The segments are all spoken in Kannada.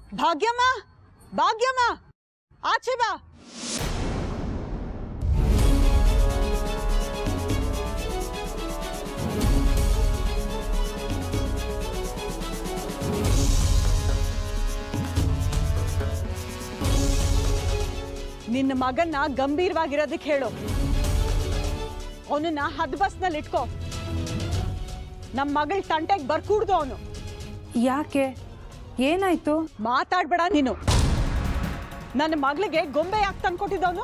ಭಾಗ್ಯಮ್ಮ ಭಾಗ್ಯಮ್ಮ ಆಚೆ ಬಾ ನಿನ್ನ ಮಗನ್ನ ಗಂಭೀರವಾಗಿರೋದಕ್ಕೆ ಹೇಳು ಅವನನ್ನ ಹದ್ ಬಸ್ನಲ್ಲಿ ಇಟ್ಕೋ ನಮ್ಮ ಮಗಳ ತಂಟೆಗೆ ಬರ್ಕೂಡ್ದು ಅವನು ಯಾಕೆ ಏನಾಯ್ತು ಮಾತಾಡ್ಬೇಡ ನೀನು ನನ್ನ ಮಗಳಿಗೆ ಗೊಂಬೆ ಯಾಕೆ ತಂದ್ಕೊಟ್ಟಿದ್ದವನು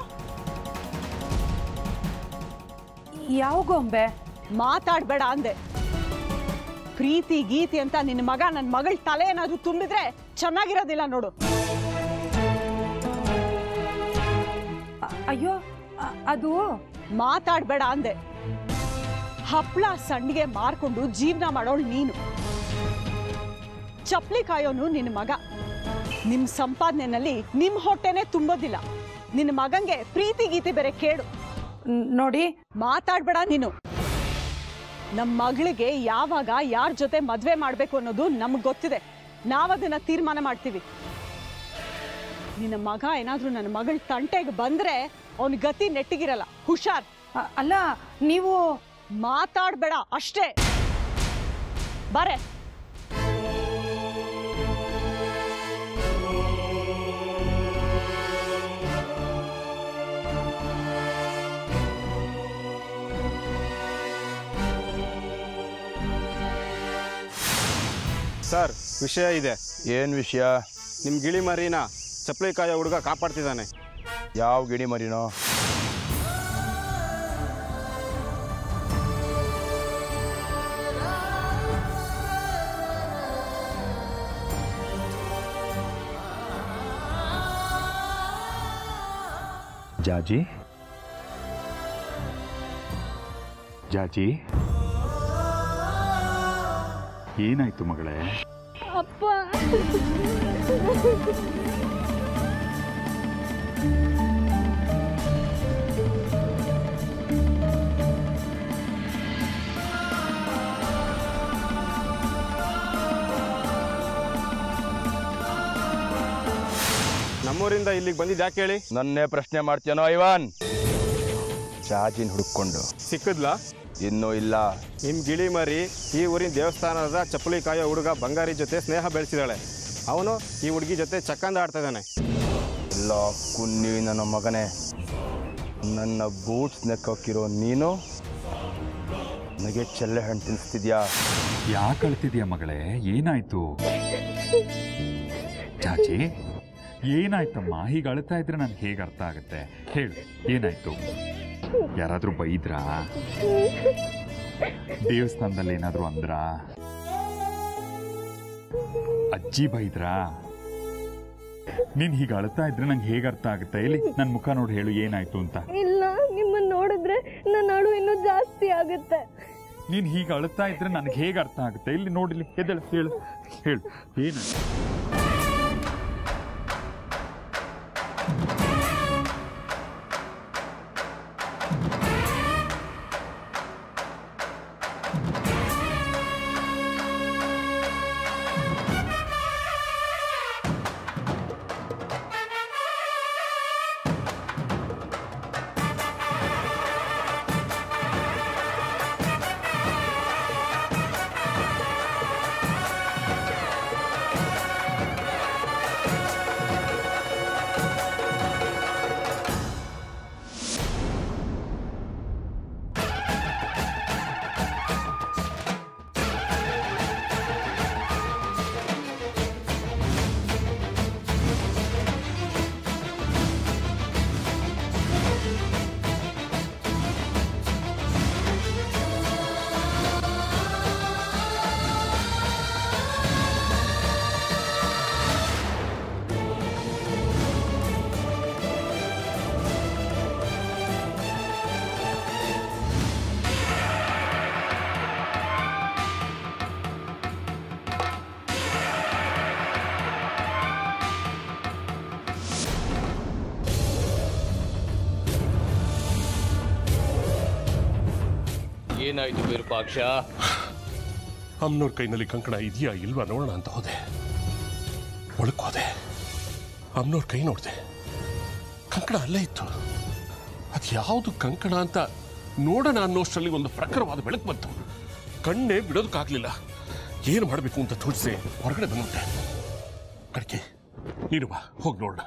ಯಾವ ಗೊಂಬೆ ಮಾತಾಡ್ಬೇಡ ಅಂದೆ ಪ್ರೀತಿ ಗೀತಿ ಅಂತ ನಿನ್ನ ಮಗ ನನ್ನ ಮಗಳ ತಲೆ ಏನಾದ್ರೂ ತುಂಬಿದ್ರೆ ಚೆನ್ನಾಗಿರೋದಿಲ್ಲ ನೋಡು ಅ- ಅಯ್ಯೋ ಅ- ಅದು ಮಾತಾಡ್ಬೇಡ ಅಂದೆ ಹಪ್ಳ ಸಂಡಿಗೆ ಮಾರ್ಕೊಂಡು ಜೀವನ ಮಾಡೋಳು ನೀನು ಚಪ್ಲಿ ಕಾಯೋನು ನಿನ್ನ ಮಗ ನಿಮ್ ಸಂಪಾದನೆನಲ್ಲಿ ನಿಮ್ ಹೊಟ್ಟೆನೆ ತುಂಬೋದಿಲ್ಲ ನಿನ್ನ ಮಗಂಗೆ ಪ್ರೀತಿ ಗೀತಿ ಬೇರೆ ಕೇಳು ನ್- ನೋಡಿ ಮಾತಾಡ್ಬೇಡ ನೀನು ನಮ್ಮ ಮಗಳಿಗೆ ಯಾವಾಗ ಯಾರ ಜೊತೆ ಮದ್ವೆ ಮಾಡ್ಬೇಕು ಅನ್ನೋದು ನಮ್ಗೆ ಗೊತ್ತಿದೆ ನಾವದನ್ನ ತೀರ್ಮಾನ ಮಾಡ್ತೀವಿ ನಿನ್ನ ಮಗ ಏನಾದ್ರೂ ನನ್ನ ಮಗಳ ತಂಟೆಗೆ ಬಂದ್ರೆ ಅವನ ಗತಿ ನೆಟ್ಟಿಗಿರಲ್ಲ ಹುಷಾರ್ ಅ- ಅಲ್ಲ ನೀವು ಮಾತಾಡ್ಬೇಡ ಅಷ್ಟೇ ಬಾರೆ ಸರ್ ವಿಷಯ ಇದೆ ಏನು ವಿಷಯ ನಿಮ್ಮ ಗಿಳಿ ಮರಿನ ಚಪ್ಪಲಿ ಕಾಯೋ ಹುಡುಗ ಕಾಪಾಡ್ತಿದ್ದಾನೆ ಯಾವ ಗಿಣಿ ಮರಿನೋ ಜಾಜಿ ಜಾಜಿ ಏನಾಯ್ತು ಮಗಳೇ ನಮ್ಮೂರಿಂದ ಇಲ್ಲಿಗೆ ಬಂದಿದ್ದು ಯಾಕೆ ಹೇಳಿ ನನ್ನೇ ಪ್ರಶ್ನೆ ಮಾಡ್ತೀಯನೋ ಐವಾನ್ ಜಾಜಿನ್ ಹುಡುಕೊಂಡು ಸಿಕ್ಕದ್ಲಾ ಇನ್ನೂ ಇಲ್ಲ ನಿಮ್ಮ ಗಿಳಿ ಮರಿ ಈ ಊರಿನ ದೇವಸ್ಥಾನದ ಚಪ್ಪಲಿ ಕಾಯೋ ಹುಡುಗ ಬಂಗಾರಿ ಜೊತೆ ಸ್ನೇಹ ಬೆಳೆಸಿದಾಳೆ ಅವನು ಈ ಹುಡುಗಿ ಜೊತೆ ಚಕ್ಕಂದ ಆಡ್ತಾ ಇದ್ದಾನೆ ಎಲ್ಲ ಕುನ್ನಿ ನನ್ನ ಮಗನೇ ನನ್ನ ಬೂಟ್ಸ್ ನೆಕ್ಕಾಕಿರೋ ನೀನು ನನಗೆ ಚೆಲ್ಲೆ ಹಣ್ಣು ತಿನ್ನಿಸ್ತಿದ್ಯಾ ಯಾಕೆ ಅಳ್ತಿದ್ಯಾ ಮಗಳೇ ಏನಾಯ್ತು ಜಾಜಿ ಏನಾಯ್ತಮ್ಮ ಹೀಗೆ ಅಳ್ತಾ ಇದ್ರೆ ನನ್ಗೆ ಹೇಗೆ ಅರ್ಥ ಆಗುತ್ತೆ ಹೇಳು ಏನಾಯ್ತು ಯಾರಾದ್ರೂ ಬೈದ್ರಾ ದೇವಸ್ಥಾನದಲ್ಲಿ ಏನಾದ್ರೂ ಅಂದ್ರಾ ಅಜ್ಜಿ ಬೈದ್ರಾ ನೀನ್ ಹೀಗೆ ಅಳ್ತಾ ಇದ್ರೆ ನಂಗೆ ಹೇಗೆ ಅರ್ಥ ಆಗುತ್ತೆ ಇಲ್ಲಿ ನನ್ನ ಮುಖ ನೋಡಿ ಹೇಳು ಏನಾಯ್ತು ಅಂತ ಇಲ್ಲ ನಿಮ್ಮನ್ನ ನೋಡಿದ್ರೆ ನನ್ನ ಅಳು ಇನ್ನೂ ಜಾಸ್ತಿ ಆಗುತ್ತೆ ನೀನ್ ಹೀಗೆ ಅಳ್ತಾ ಇದ್ರೆ ನನಗೆ ಹೇಗೆ ಅರ್ಥ ಆಗುತ್ತೆ ಇಲ್ಲಿ ನೋಡಿಲಿ ಎದ್ದೇಳು ಹೇಳು ಹೇಳು ಏನು ಏನಾಯ್ತು ವಿರೂಪಾಕ್ಷ ಅಮ್ಮನವ್ರ ಕೈನಲ್ಲಿ ಕಂಕಣ ಇದೆಯಾ ಇಲ್ವಾ ನೋಡೋಣ ಅಂತ ಹೋದೆ ಒಳಕ್ಕೆ ಹೋದೆ ಅಮ್ಮನವ್ರ ಕೈ ನೋಡಿದೆ ಕಂಕಣ ಅಲ್ಲೇ ಇತ್ತು ಅದು ಯಾವುದು ಕಂಕಣ ಅಂತ ನೋಡೋಣ ಅನ್ನೋಷ್ಟರಲ್ಲಿ ಒಂದು ಪ್ರಖರವಾದ ಬೆಳಕು ಬಂತು ಕಣ್ಣೇ ಬಿಡೋದಕ್ಕಾಗಲಿಲ್ಲ ಏನು ಮಾಡಬೇಕು ಅಂತ ತೋರಿಸಿ ಹೊರಗಡೆ ಬಂದ್ಬಿಟ್ಟೆ ಕಡ್ಕೆ ನೀನು ಬಾ ಹೋಗಿ ನೋಡೋಣ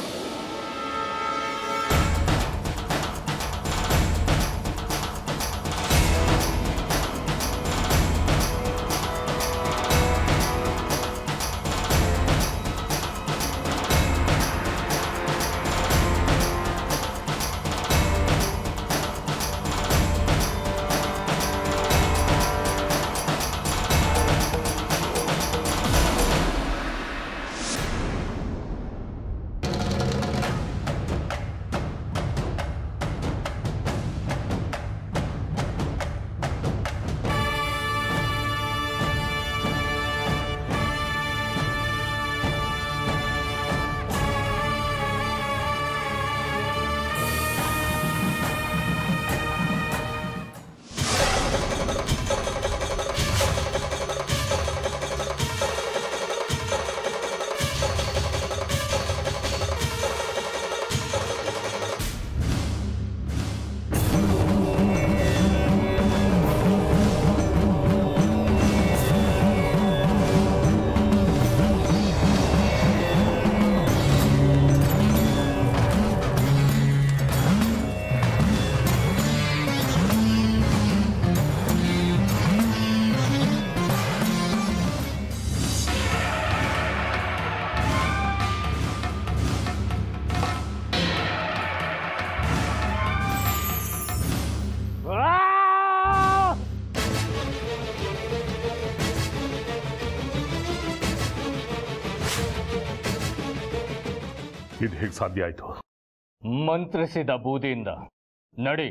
ಇದು ಹೇಗೆ ಸಾಧ್ಯ ಆಯಿತು ಮಂತ್ರಿಸಿದ ಬೂದಿಯಿಂದ ನಡಿ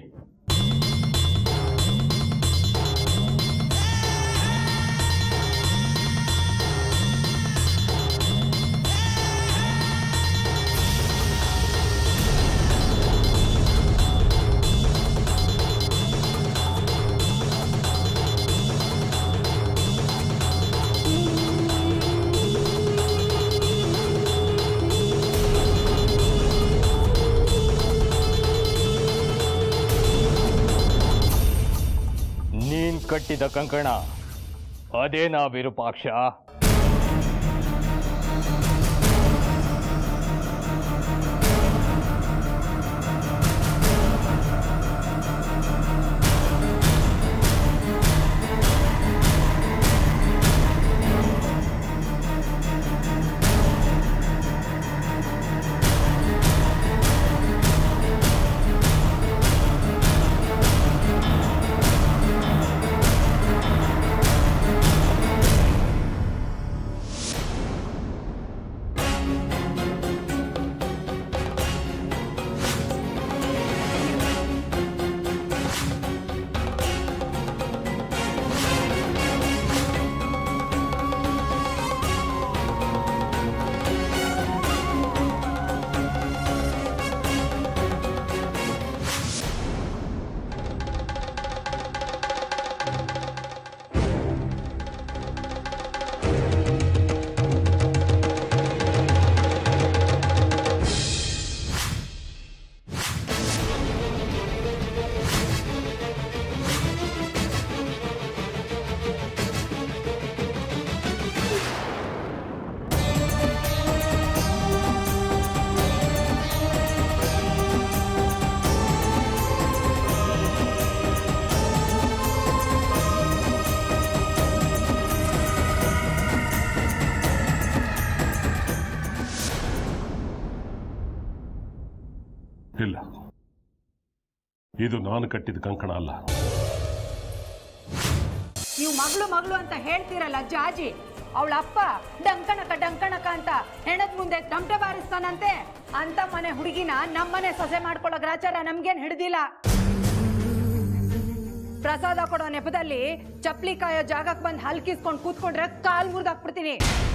ನೀನ್ ಕಟ್ಟಿದ ಕಂಕಣ ಅದೇನಾ ವಿರೂಪಾಕ್ಷ ಇಲ್ಲ ಇದು ನಾನು ಕಟ್ಟಿದ ಕಂಕಣ ಅಲ್ಲ ನೀವು ಮಗಳು ಮಗಳು ಅಂತ ಹೇಳ್ತೀರಲ್ಲ ಜಾಜಿ ಅವಳ ಅಪ್ಪ ಡಂಕಣಕ ಡಂಕಣಕ ಅಂತ ಹೆಣದ ಮುಂದೆ ತಮಟೆ ಬಾರಿಸ್ತಾನಂತೆ ಅಂತ ಮನೆ ಹುಡುಗಿನ ನಮ್ಮನೆ ಸೊಸೆ ಮಾಡ್ಕೊಳ್ಳೋ ಗ್ರಾಚಾರ ನಮ್ಗೇನ್ ಹಿಡ್ದಿಲ್ಲ ಪ್ರಸಾದ ಕೊಡೋ ನೆಪದಲ್ಲಿ ಚಪ್ಲಿ ಕಾಯೋ ಜಾಗಕ್ಕೆ ಬಂದು ಹಲ್ಕಿಸ್ಕೊಂಡು ಕೂತ್ಕೊಂಡ್ರೆ ಕಾಲ್ ಮುರಿದಾಕ್ಬಿಡ್ತೀನಿ